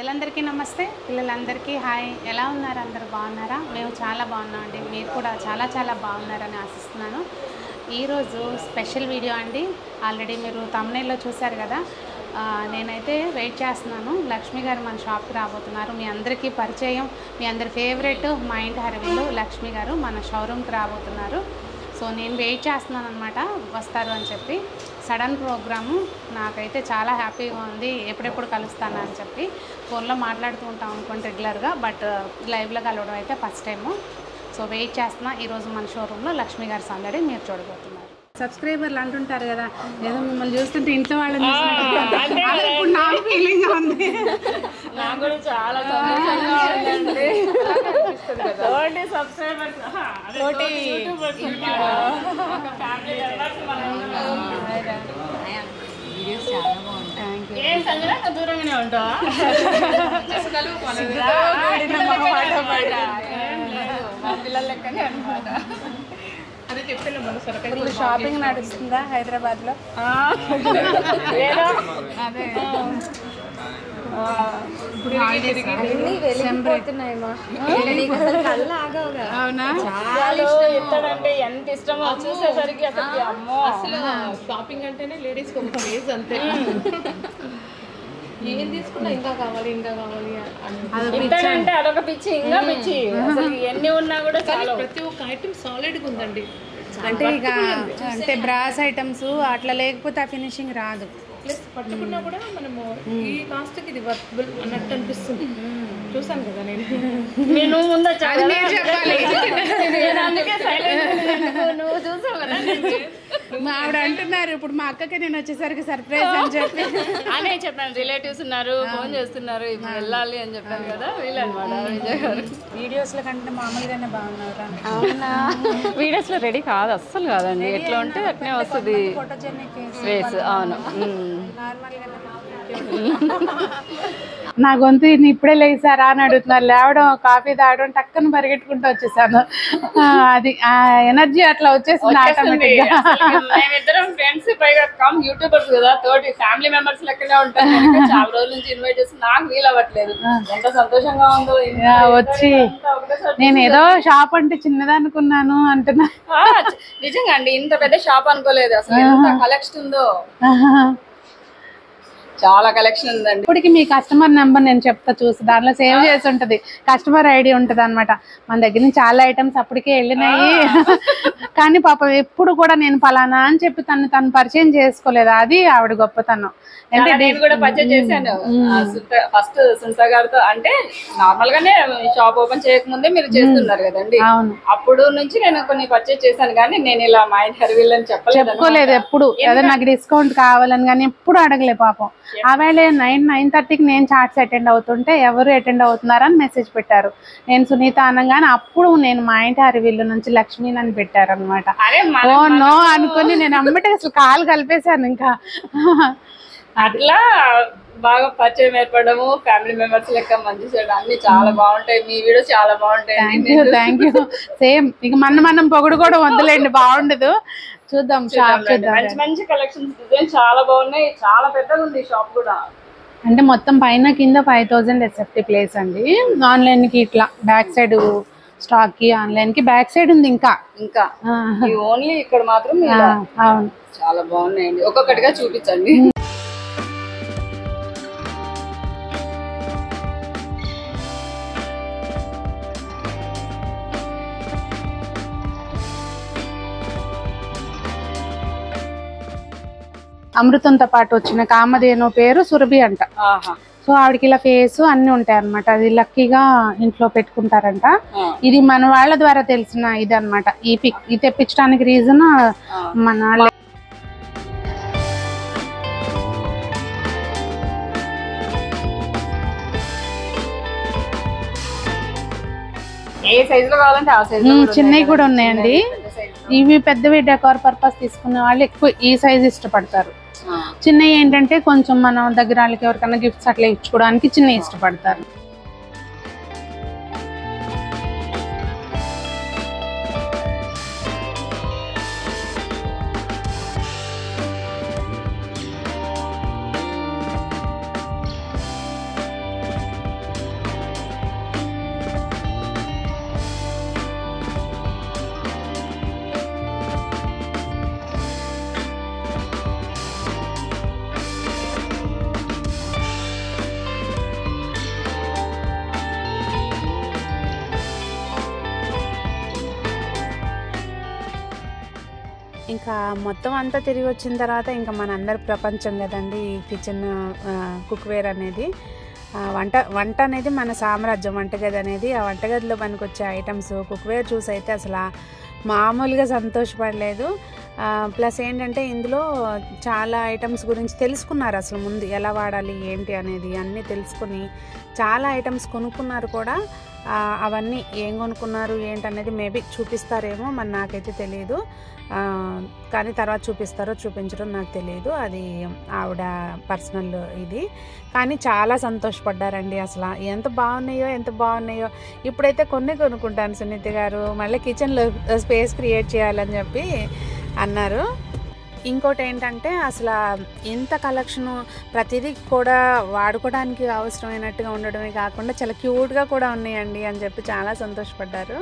పెద్దలందరికీ నమస్తే పిల్లలందరికీ హాయ్ ఎలా ఉన్నారు అందరూ బాగున్నారా మేము చాలా బాగున్నామండి మీరు కూడా చాలా చాలా బాగున్నారని ఆశిస్తున్నాను ఈరోజు స్పెషల్ వీడియో అండి ఆల్రెడీ మీరు తమిళలో చూశారు కదా ఆ, నేనైతే వెయిట్ చేస్తున్నాను లక్ష్మి గారు మన షాప్కి రాబోతున్నారు మీ అందరికీ పరిచయం మీ అందరి ఫేవరెట్ మా ఇంటి హరివిల్లు లక్ష్మి గారు మన షోరూమ్కి రాబోతున్నారు సో నేను వెయిట్ చేస్తున్నాను అనమాట వస్తారు అని చెప్పి సడన్ ప్రోగ్రాము నాకైతే చాలా హ్యాపీగా ఉంది ఎప్పుడెప్పుడు కలుస్తాను అని చెప్పి ఫోన్లో మాట్లాడుతూ ఉంటాం అనుకోండి రెగ్యులర్గా బట్ లైవ్లో కలవడం అయితే ఫస్ట్ టైము సో వెయిట్ చేస్తున్నా ఈరోజు మన షోరూంలో లక్ష్మి గారి సందడి మీరు చూడబోతున్నారు సబ్స్క్రైబర్లు అంటుంటారు కదా ఏదో మిమ్మల్ని చూస్తుంటే ఇంట్లో వాళ్ళని చూసినట్టు. అదే ఇప్పుడు నా ఫీలింగ్ ఉంది నాకు కూడా చాలా సంతోషంగా ఉందండి తోటి సబ్స్క్రైబర్స్ తోటి యూట్యూబర్స్ ఒక ఫ్యామిలీ మెంబర్స్ మనం ఏం సంజన అంత దూరంగానే ఉంటావా ఏం లేదు మా పిల్లల లెక్కనే అనమాట ఇప్పుడు షాపింగ్ నడుస్తుందా హైదరాబాద్లో ఏదో అవునా అసలు ఇత్తడంటే ఎంత ఇష్టమో చూసేసరికి అసలు అమ్మో షాపింగ్ అంటేనే లేడీస్ ఒక క్రేజ్ అంతే ఏం తీసుకున్నా ఇంకా కావాలి ఇంకా కావాలి అని అది ఇత్తడంటే అదొక పిచ్చి ఇంకా పిచ్చి అసలు ఎన్ని ఉన్నా కూడా చాలు ప్రతి ఒక్క ఐటమ్ సాలిడ్ గా ఉందండి అంటే ఇక అంటే బ్రాస్ ఐటమ్స్ అట్లా లేకపోతే ఆ ఫినిషింగ్ రాదు ప్లస్ పట్టుకున్నా కూడా మనము ఈ కాస్ట్ కి ఇది వర్తబుల్ అన్నట్టు అనిపిస్తుంది చూసాను కదా నేను నేను ముందు అది మీరు చెప్పాలి నేను అందుకే సైలెంట్ నువ్వు చూసావు కదా మా ఆవిడ అంటున్నారు ఇప్పుడు మా అక్కకి నేను వచ్చేసరికి సర్ప్రైజ్ అని చెప్పి అనే చెప్పాను రిలేటివ్స్ ఉన్నారు ఫోన్ చేస్తున్నారు ఇప్పుడు వెళ్ళాలి అని చెప్పాను కదా వీళ్ళు అనమాట విజయ్ గారు వీడియోస్ల కంటే మామూలుగానే బాగున్నారు అవునా వీడియోస్ లో రెడీ కాదు అస్సలు కాదండి ఎట్లా ఉంటే అట్నే వస్తుంది ఫోటోజెనిక్ ఫేస్ అవును ఉమ్. నా గొంతు ఈయన ఇప్పుడే లేసారా అని అడుగుతున్నారు లేవడం కాఫీ తాగడం టక్కన పరిగెట్టుకుంటూ వచ్చేసాను ఆ, అది ఆ ఎనర్జీ అట్లా వచ్చేసింది వచ్చేస్తుంది. ఆటోమేటిక్ గా అసలు మేమిద్దరం ఫ్రెండ్స్ పైగా కమ్ యూట్యూబర్స్ కదా తోటి ఫ్యామిలీ మెంబర్స్ లెక్కనే ఉంటాం కనుక చాలా రోజుల నుంచి ఇన్వైట్ చేసి నాకు వీలు అవ్వట్లేదు ఎంత సంతోషంగా ఉందో ఇంత యా, వచ్చి అంతా ఒకటేసారి నేను ఏదో షాప్ అంటే చిన్నది అనుకున్నాను అంటున్నా ఆ, చ- నిజంగా అండి ఇంత పెద్ద షాప్ అనుకోలేదు అసలు ఎంత కలెక్షన్ ఉందో చాలా కలెక్షన్ ఉందండి ఇప్పటికి మీ కస్టమర్ నెంబర్ నేను చెప్తా చూసి దాంట్లో సేవ్ చేసి ఉంటది కస్టమర్ ఐడి ఉంటది అనమాట మన దగ్గర నుంచి చాలా ఐటమ్స్ అప్పటికే వెళ్ళినాయి కానీ పాపం ఎప్పుడు కూడా నేను ఫలానా అని చెప్పి తను తను పరిచయం చేసుకోలేదు అది ఆవిడ గొప్పతనం అంటే చాలా నేను కూడా పర్చేజ్ చేశాను ఫస్ట్ సుంత గారితో అంటే నార్మల్ గానే షాప్ ఓపెన్ చేయకముందే మీరు చేస్తున్నారు కదండి అవును అప్పుడు నుంచి నేను కొన్ని పర్చేజ్ చేశాను కానీ నేను ఇలా మా ఇంటి హరివిల్ అని చెప్పలేదు చెప్పుకోలేదు ఎప్పుడు ఏదో నాకు డిస్కౌంట్ కావాలని కానీ ఎప్పుడు అడగలే పాపం ఆవేళ నైన్ నైన్ థర్టీకి నేను చార్ట్స్ అటెండ్ అవుతుంటే ఎవరు అటెండ్ అవుతున్నారని మెసేజ్ పెట్టారు నేను సునీత అనగానే అప్పుడు నేను మా ఇంటి హరివిల్లు నుంచి లక్ష్మీని అని పెట్టారు అనమాట అరే మన ఓ నో అనుకుని నేను అమ్మటే అసలు కాలు కలిపేశాను ఇంకా అట్లా బాగా పరిచయం ఏర్పడము ఫ్యామిలీ మెంబర్స్ లెక్క మంచి చెడు అన్ని చాలా బాగుంటాయి మీ వీడియో చాలా బాగుంటాయి thank you thank you same ఇక మన మనం పొగుడు కూడా వద్దులేండి బాగుండదు చూద్దాం షాప్ చూద్దాం మంచి మంచి కలెక్షన్స్ డిజైన్ చాలా బాగున్నాయి చాలా పెద్దగా ఉంది షాప్ కూడా అంటే మొత్తం పైన కింద ఫైవ్ థౌజండ్ ఎస్ఎఫ్టీ ప్లేస్ అండి ఆన్లైన్ కి ఇట్లా బ్యాక్ సైడ్ స్టాక్ కి ఆన్లైన్ కి బ్యాక్ సైడ్ ఉంది ఇంకా ఇంకా ఆ, ఈ ఓన్లీ ఇక్కడ మాత్రం ఆ, ఇలా అవును చాలా బాగున్నాయండి ఒక్కొక్కటిగా చూపించండి అమృతంతో పాటు వచ్చిన కామధేను పేరు సురభి అంట ఆహా సో ఆవిడకి ఇలా ఫేస్ అన్ని ఉంటాయి అనమాట అది లక్కీగా ఇంట్లో పెట్టుకుంటారంట ఆ. ఇది మన వాళ్ళ ద్వారా తెలిసిన ఇది అనమాట ఈ పిక్ ఇది తెప్పించడానికి రీజన్ మన ఏ సైజ్ లో కావాలంటే ఆ సైజ్ ఉమ్, చిన్నవి కూడా ఉన్నాయండి ఇవి పెద్దవి డెకార్ పర్పస్ తీసుకునే వాళ్ళు ఎక్కువ ఈ సైజ్ ఇష్టపడతారు చిన్నవి ఏంటంటే కొంచెం మనం దగ్గర వాళ్ళకి ఎవరికైనా గిఫ్ట్స్ అట్లా ఇచ్చుకోవడానికి చిన్నవి ఇష్టపడతారు ఇంకా మొత్తం అంతా తిరిగి వచ్చిన తర్వాత ఇంకా మనందరి ప్రపంచం కదండి ఈ కిచెన్ కుక్వేర్ అనేది ఆ, వంట వంట అనేది మన సామ్రాజ్యం వంటగది అనేది ఆ వంటగదిలో మనకు వచ్చే ఐటమ్స్ కుక్వేర్ చూసి అయితే అసలు ఆ మామూలుగా సంతోషపడలేదు ప్లస్ ఏంటంటే ఇందులో చాలా ఐటమ్స్ గురించి తెలుసుకున్నారు అసలు ముందు ఎలా వాడాలి ఏంటి అనేది అన్నీ తెలుసుకుని చాలా ఐటమ్స్ కొనుక్కున్నారు కూడా ఆ, అవన్నీ ఏం కొనుక్కున్నారు ఏంటి అనేది మేబీ చూపిస్తారేమో మరి నాకైతే తెలియదు ఆ, కానీ తర్వాత చూపిస్తారో చూపించడం నాకు తెలియదు అది ఆవిడ పర్సనల్ ఇది కానీ చాలా సంతోషపడ్డారండి అసలు ఎంత బాగున్నాయో ఎంత బాగున్నాయో ఇప్పుడైతే కొన్ని కొనుక్కుంటాను సునీత గారు మళ్ళీ కిచెన్లో స్పేస్ క్రియేట్ చేయాలని చెప్పి అన్నారు ఇంకోటి ఏంటంటే అసలు ఇంత కలెక్షను ప్రతిదీ కూడా వాడుకోవడానికి అవసరమైనట్టుగా ఉండడమే కాకుండా చాలా క్యూట్గా కూడా ఉన్నాయండి అని చెప్పి చాలా సంతోషపడ్డారు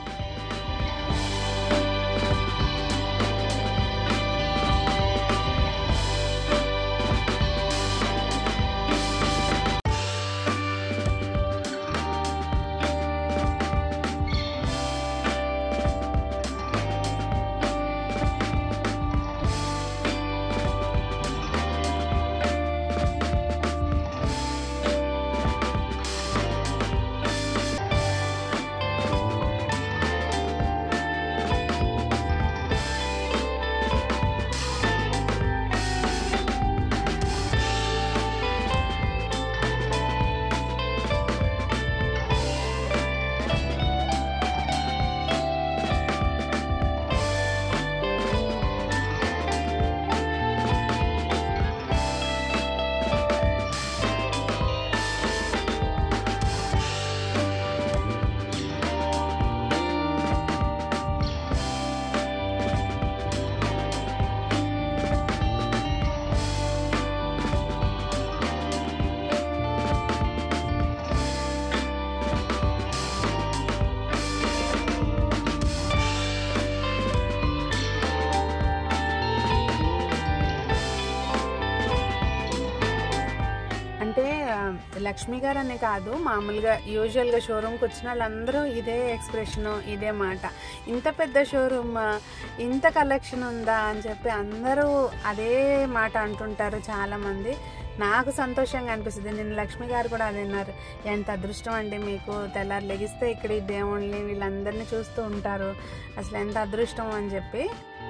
అంటే ఆ, లక్ష్మి గారు అనే కాదు మామూలుగా యూజువల్గా షోరూమ్కి వచ్చిన వాళ్ళందరూ ఇదే ఎక్స్ప్రెషన్ ఇదే మాట ఇంత పెద్ద షోరూమ్ ఇంత కలెక్షన్ ఉందా అని చెప్పి అందరూ అదే మాట అంటుంటారు చాలామంది నాకు సంతోషంగా అనిపిస్తుంది నేను లక్ష్మి గారు కూడా అదే అన్నారు ఎంత అదృష్టం అండి మీకు తెల్లారు లెగిస్తే ఇక్కడ ఈ దేవుళ్ళని వీళ్ళందరినీ చూస్తూ ఉంటారు అసలు ఎంత అదృష్టం అని చెప్పి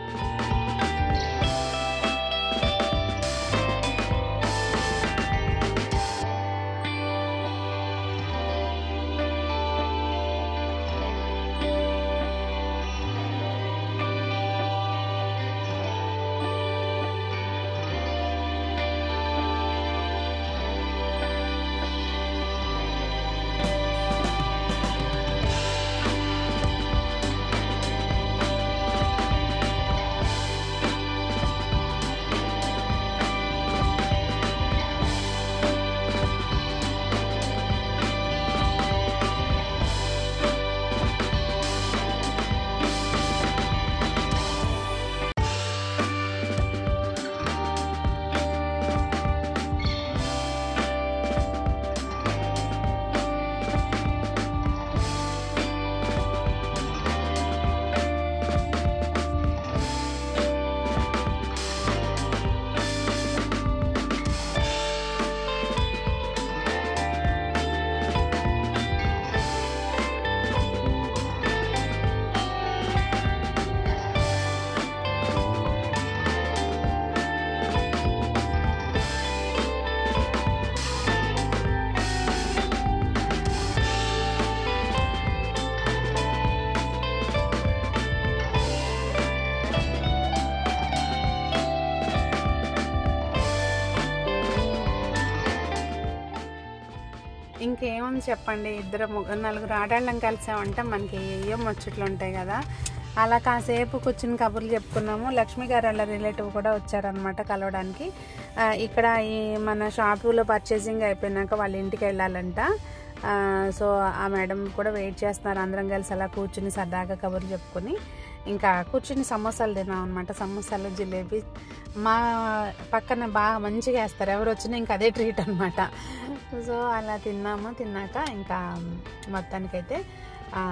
ఇంకేముంది చెప్పండి ఇద్దరు ముగ్గురు నలుగురు ఆడాళ్ళం కలిసామంటే మనకి ఏయో ముచ్చట్లు ఉంటాయి కదా అలా కాసేపు కూర్చుని కబుర్లు చెప్పుకున్నాము లక్ష్మి గారు వాళ్ళ రిలేటివ్ కూడా వచ్చారనమాట కలవడానికి ఆ, ఇక్కడ ఈ మన షాపులో పర్చేసింగ్ అయిపోయినాక వాళ్ళ ఇంటికి వెళ్ళాలంట ఆ, సో ఆ మేడం కూడా వెయిట్ చేస్తున్నారు అందరం కలిసి అలా కూర్చుని సరదాగా కబుర్లు చెప్పుకొని ఇంకా కూర్చుని సమోసాలు తిన్నాం అనమాట సమోసాలు జిలేబీ మా పక్కన బాగా మంచిగా వేస్తారు ఎవరు వచ్చినా ఇంకా అదే ట్రీట్ అనమాట సో అలా తిన్నాము తిన్నాక ఇంకా మొత్తానికైతే ఆ,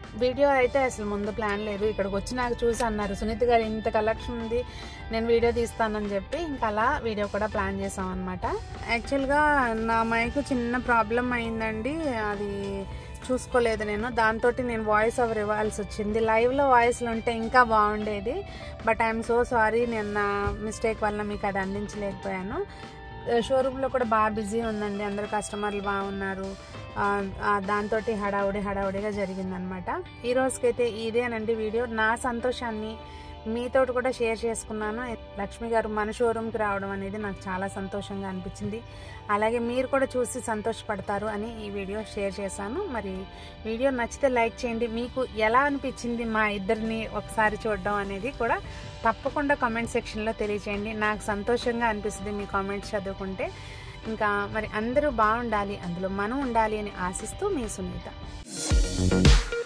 వీడియో అయితే అసలు ముందు ప్లాన్ లేదు ఇక్కడికి వచ్చి నాకు చూసి అన్నారు సునీత గారు ఇంత కలెక్షన్ ఉంది నేను వీడియో తీస్తానని చెప్పి ఇంకా అలా వీడియో కూడా ప్లాన్ చేసాం అనమాట యాక్చువల్గా నా మైక్ చిన్న ప్రాబ్లం అయిందండి అది చూసుకోలేదు నేను దాంతో నేను వాయిస్ ఓవర్ ఇవ్వాల్సి వచ్చింది లైవ్లో వాయిస్లు ఉంటే ఇంకా బాగుండేది బట్ ఐఎమ్ సో సారీ నేను నా మిస్టేక్ వల్ల మీకు అది అందించలేకపోయాను షోరూంలో కూడా బాగా బిజీ ఉందండి అందరు కస్టమర్లు బాగున్నారు దాంతో హడావుడి హడావుడిగా జరిగిందనమాట ఈ రోజుకైతే ఇదేనండి వీడియో నా సంతోషాన్ని మీతో కూడా షేర్ చేసుకున్నాను లక్ష్మి గారు మన షోరూమ్కి రావడం అనేది నాకు చాలా సంతోషంగా అనిపించింది అలాగే మీరు కూడా చూసి సంతోషపడతారు అని ఈ వీడియో షేర్ చేశాను మరి వీడియో నచ్చితే లైక్ చేయండి మీకు ఎలా అనిపించింది మా ఇద్దరిని ఒకసారి చూడడం అనేది కూడా తప్పకుండా కామెంట్ సెక్షన్లో తెలియచేయండి నాకు సంతోషంగా అనిపిస్తుంది మీ కామెంట్స్ చదువుకుంటే ఇంకా మరి అందరూ బాగుండాలి అందులో మనం ఉండాలి అని ఆశిస్తూ మీ సునీత